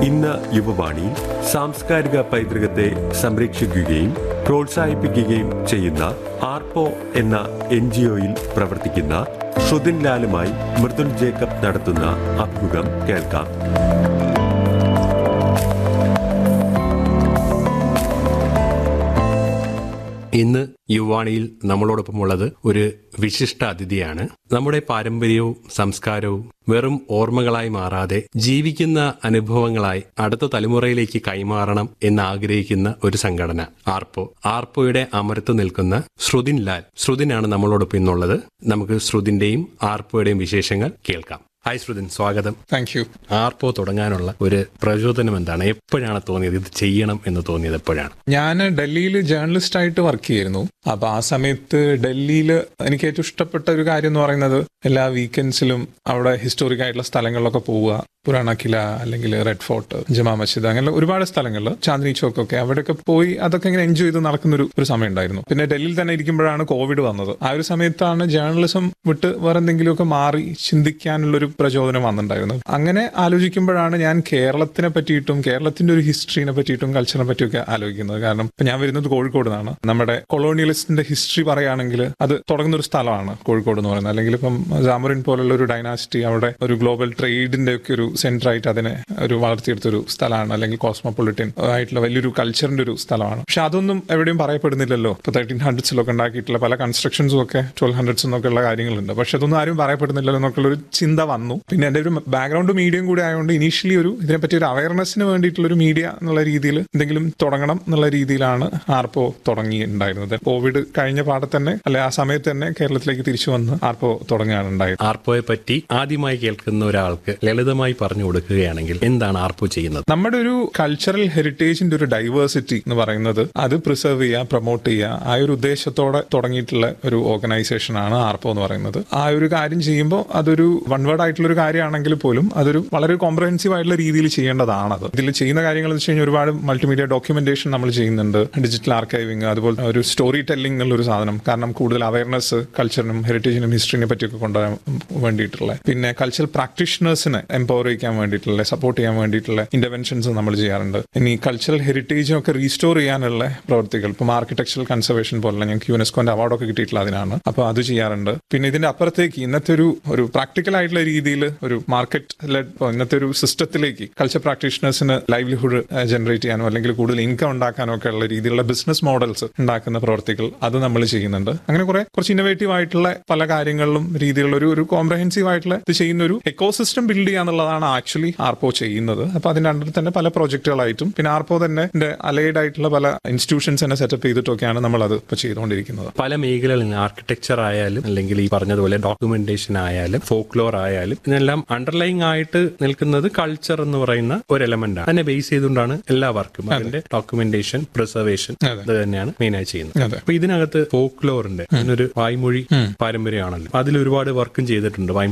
ഇന്ന് യുവവാണിയിൽ സാംസ്കാരിക പൈതൃകത്തെ സംരക്ഷിക്കുകയും പ്രോത്സാഹിപ്പിക്കുകയും ചെയ്യുന്ന ആർപ്പോ എന്ന എൻ ജി ഒയിൽ പ്രവർത്തിക്കുന്ന ഷുദിൻ ലാലുമായി മൃദുൽ ജേക്കബ് നടത്തുന്ന അഭിമുഖം കേൾക്കാം ഇന്ന് യുവാണിയിൽ നമ്മളോടൊപ്പമുള്ളത് ഒരു വിശിഷ്ട അതിഥിയാണ് നമ്മുടെ പാരമ്പര്യവും സംസ്കാരവും വെറും ഓർമ്മകളായി മാറാതെ ജീവിക്കുന്ന അനുഭവങ്ങളായി അടുത്ത തലമുറയിലേക്ക് കൈമാറണം എന്ന് ആഗ്രഹിക്കുന്ന ഒരു സംഘടന ആർപ്പോ ആർപ്പോയുടെ അമരത്ത് നിൽക്കുന്ന ശ്രുതിൻ ലാൽ ശ്രുതിനാണ് നമ്മളോടൊപ്പം ഇന്നുള്ളത് നമുക്ക് ശ്രുതിന്റെയും ആർപ്പോയുടെയും വിശേഷങ്ങൾ കേൾക്കാം ഹായ് ശ്രുതിൻ സ്വാഗതം താങ്ക് യു ആർപ്പോ തുടങ്ങാനുള്ള ഒരു പ്രചോദനം എന്താണ് എപ്പോഴാണ് തോന്നിയത് ഇത് ചെയ്യണം എന്ന് തോന്നിയത് എപ്പോഴാണ് ഞാൻ ഡൽഹിയിൽ ജേർണലിസ്റ്റ് ആയിട്ട് വർക്ക് ചെയ്യുന്നു അപ്പൊ ആ സമയത്ത് ഡൽഹിയിൽ എനിക്ക് ഏറ്റവും ഇഷ്ടപ്പെട്ട ഒരു കാര്യം എന്ന് പറയുന്നത് എല്ലാ വീക്കെൻഡ്സിലും അവിടെ ഹിസ്റ്റോറിക് ആയിട്ടുള്ള സ്ഥലങ്ങളിലൊക്കെ പോവുക പുരാണ കില അല്ലെങ്കിൽ റെഡ് ഫോർട്ട് ജമാ മസ്ജിദ് അങ്ങനെ ഒരുപാട് സ്ഥലങ്ങളിൽ ചാന്ദിനി ചോക്ക് ഒക്കെ അവിടെയൊക്കെ പോയി അതൊക്കെ ഇങ്ങനെ എൻജോയ് ചെയ്ത് നടക്കുന്ന ഒരു ഒരു സമയം ഉണ്ടായിരുന്നു പിന്നെ ഡൽഹിയിൽ തന്നെ ഇരിക്കുമ്പോഴാണ് കോവിഡ് വന്നത് ആ ഒരു സമയത്താണ് ജേർണലിസം വിട്ട് വേറെ എന്തെങ്കിലുമൊക്കെ മാറി ചിന്തിക്കാനുള്ള ഒരു പ്രചോദനം വന്നിട്ടുണ്ടായിരുന്നത് അങ്ങനെ ആലോചിക്കുമ്പോഴാണ് ഞാൻ കേരളത്തിനെ പറ്റിയിട്ടും കേരളത്തിന്റെ ഒരു ഹിസ്റ്ററിനെ പറ്റിയിട്ടും കൾച്ചറിനെ പറ്റിയൊക്കെ ആലോചിക്കുന്നത് കാരണം ഇപ്പൊ ഞാൻ വരുന്നത് കോഴിക്കോട് നിന്നാണ് നമ്മുടെ കൊളോണിയലിസ്റ്റിന്റെ ഹിസ്റ്ററി പറയുകയാണെങ്കിൽ അത് തുടങ്ങുന്ന ഒരു സ്ഥലമാണ് കോഴിക്കോട് എന്ന് പറയുന്നത് അല്ലെങ്കിൽ ഇപ്പം ജാമറിൻ പോലുള്ള ഒരു ഡൈനാസിറ്റി അവിടെ ഒരു ഗ്ലോബൽ ട്രേഡിന്റെ ഒക്കെ ഒരു സെന്റർ ആയിട്ട് അതിനെ ഒരു വളർത്തിയെടുത്ത ഒരു സ്ഥലമാണ് അല്ലെങ്കിൽ കോസ്മോപൊളിറ്റൻ ആയിട്ടുള്ള വലിയൊരു കൾച്ചറിന്റെ ഒരു സ്ഥലമാണ് പക്ഷെ അതൊന്നും എവിടെയും പറയപ്പെടുന്നില്ലല്ലോ ഇപ്പൊ തേർട്ടീൻ ഹൺഡ്രഡ്സിലൊക്കെ ഉണ്ടാക്കിയിട്ടുള്ള പല കൺസ്ട്രക്ഷൻസും ഒക്കെ ട്വൽവ് ഹൺഡ്രഡ്സ് എന്നൊക്കെ ഉള്ള കാര്യങ്ങളുണ്ട് പക്ഷെ അതൊന്നും ആരും പറയപ്പെടുന്നില്ലല്ലോ എന്നൊക്കെയുള്ള ഒരു ചിന്ത വന്നു പിന്നെ എന്റെ ഒരു ബാക്ക്ഗ്രൗണ്ട് മീഡിയം കൂടി ആയതുകൊണ്ട് ഇനീഷ്യലി ഒരു ഇതിനെപ്പറ്റി ഒരു അവയർനെസ്സിന് വേണ്ടിയിട്ടുള്ള ഒരു മീഡിയ എന്നുള്ള രീതിയിൽ എന്തെങ്കിലും തുടങ്ങണം എന്നുള്ള രീതിയിലാണ് ആർപ്പോ തുടങ്ങിയിട്ടുണ്ടായിരുന്നത് കോവിഡ് കഴിഞ്ഞ പാടെ തന്നെ അല്ലെ ആ സമയത്ത് തന്നെ കേരളത്തിലേക്ക് തിരിച്ചു വന്ന് ആർപ്പോ തുടങ്ങുകയാണ് ഉണ്ടായത് ആർപ്പോയെ പറ്റി ആദ്യമായി കേൾക്കുന്ന ഒരാൾക്ക് ലളിതമായി പറഞ്ഞു കൊടുക്കുകയാണെങ്കിൽ എന്താണ് ആർപ്പോ ചെയ്യുന്നത് നമ്മുടെ ഒരു കൾച്ചറൽ ഹെറിറ്റേജിന്റെ ഒരു ഡൈവേഴ്സിറ്റി എന്ന് പറയുന്നത് അത് പ്രിസർവ് ചെയ്യുക പ്രൊമോട്ട് ചെയ്യുക ആ ഒരു ഉദ്ദേശത്തോടെ തുടങ്ങിയിട്ടുള്ള ഒരു ഓർഗനൈസേഷൻ ആണ് ആർപ്പോ എന്ന് പറയുന്നത് ആ ഒരു കാര്യം ചെയ്യുമ്പോൾ അതൊരു വൺ വേർഡ് ആയിട്ടുള്ള ഒരു കാര്യമാണെങ്കിൽ പോലും അതൊരു വളരെ കോംപ്രഹെൻസീവ് ആയിട്ടുള്ള രീതിയിൽ ചെയ്യേണ്ടതാണത് ഇതിൽ ചെയ്യുന്ന കാര്യങ്ങൾ എന്ന് വെച്ച് കഴിഞ്ഞാൽ ഒരുപാട് മൾട്ടിമീഡിയ ഡോക്യുമെന്റേഷൻ നമ്മൾ ചെയ്യുന്നുണ്ട് ഡിജിറ്റൽ ആർക്കൈവിംഗ് അതുപോലെ ഒരു സ്റ്റോറി ടെല്ലിംഗ് എന്നുള്ള ഒരു സാധനം കാരണം കൂടുതൽ അവയർനെസ് കൾച്ചറിനും ഹെറിറ്റേജിനും ഹിസ്റ്ററിനെ പറ്റിയൊക്കെ കൊണ്ടുവരാൻ വേണ്ടിയിട്ടുള്ള പിന്നെ കൾച്ചറൽ പ്രാക്ടീഷണേഴ്സിനെ എംപവർ ചെയ്യിക്കാൻ വേണ്ടിയിട്ടുള്ള സപ്പോർട്ട് ചെയ്യാൻ വേണ്ടിയിട്ടുള്ള ഇന്റർവെൻഷൻസ് നമ്മൾ ചെയ്യാറുണ്ട് ഇനി കൾച്ചറൽ ഹെറിറ്റേജൊക്കെ റീസ്റ്റോർ ചെയ്യാനുള്ള പ്രവൃത്തികൾ ഇപ്പം ആർക്കിടെക്ചറൽ കൺസർവേഷൻ പോലുള്ള ഞങ്ങൾക്ക് യുനെസ്കോന്റെ അവാർഡൊക്കെ കിട്ടിയിട്ടുള്ള അതിനാണ് അപ്പോൾ അത് ചെയ്യാറുണ്ട് പിന്നെ ഇതിന്റെ അപ്പുറത്തേക്ക് ഇന്നത്തെ ഒരു ഒരു പ്രാക്ടിക്കൽ ആയിട്ടുള്ള രീതിയിൽ ഒരു മാർക്കറ്റ് ലെഡ് ഇന്നത്തെ ഒരു സിസ്റ്റത്തിലേക്ക് കൾച്ചർ പ്രാക്ടീഷണേഴ്സിന് ലൈവ്ലിഹുഡ് ജനറേറ്റ് ചെയ്യാനോ അല്ലെങ്കിൽ കൂടുതൽ ഇൻകം ഉണ്ടാക്കാനോ ഒക്കെ ഉള്ള രീതിയിലുള്ള ബിസിനസ് മോഡൽസ് ഉണ്ടാക്കുന്ന പ്രവർത്തികൾ അത് നമ്മൾ ചെയ്യുന്നുണ്ട് അങ്ങനെ കുറെ കുറച്ച് ഇന്നോവേറ്റീവ് ആയിട്ടുള്ള പല കാര്യങ്ങളിലും രീതിയിലുള്ള ഒരു ഒരു കോംപ്രഹെൻസീവ് ആയിട്ടുള്ള ഇത് ചെയ്യുന്ന ഒരു എക്കോസിസ്റ്റം ബിൽഡ് ചെയ്യാന്നുള്ളതാണ് ആക്ച്വലി ആർപ്പോ ചെയ്യുന്നത് അപ്പൊ അതിന്റെ അണ്ടറിൽ തന്നെ പല പ്രോജക്റ്റുകളായിട്ടും പിന്നെ ആർപ്പോ തന്നെ അലൈഡ് ആയിട്ടുള്ള പല ഇൻസ്റ്റിറ്റ്യൂഷൻസ് തന്നെ സെറ്റപ്പ് ചെയ്തിട്ടൊക്കെയാണ് നമ്മൾ അത് ഇപ്പൊ ചെയ്തുകൊണ്ടിരിക്കുന്നത് പല മേഖലകളിൽ ആർക്കിടെക്ചർ ആയാലും അല്ലെങ്കിൽ ഈ പറഞ്ഞതുപോലെ ഡോക്യുമെന്റേഷൻ ആയാലും ഫോക്ലോർ ആയാലും ഇതിനെല്ലാം അണ്ടർലൈങ് ആയിട്ട് നിൽക്കുന്നത് കൾച്ചർ എന്ന് പറയുന്ന ഒരു എലമെന്റ് ആണ് അതിനെ ബേസ് ചെയ്തുകൊണ്ടാണ് എല്ലാ വർക്കും അതിന്റെ ഡോക്യുമെന്റേഷൻ പ്രിസർവേഷൻ അതെ. ഇത് തന്നെയാണ് മെയിൻ ആയി ചെയ്യുന്നത് അതെ അപ്പൊ ഇതിനകത്ത് ഫോക്ലോറിന്റെ അതിനൊരു വായ്മൊഴി പാരമ്പര്യമാണല്ലോ അതിൽ ഒരുപാട് വർക്കും ചെയ്തിട്ടുണ്ട് വായ്മൊഴി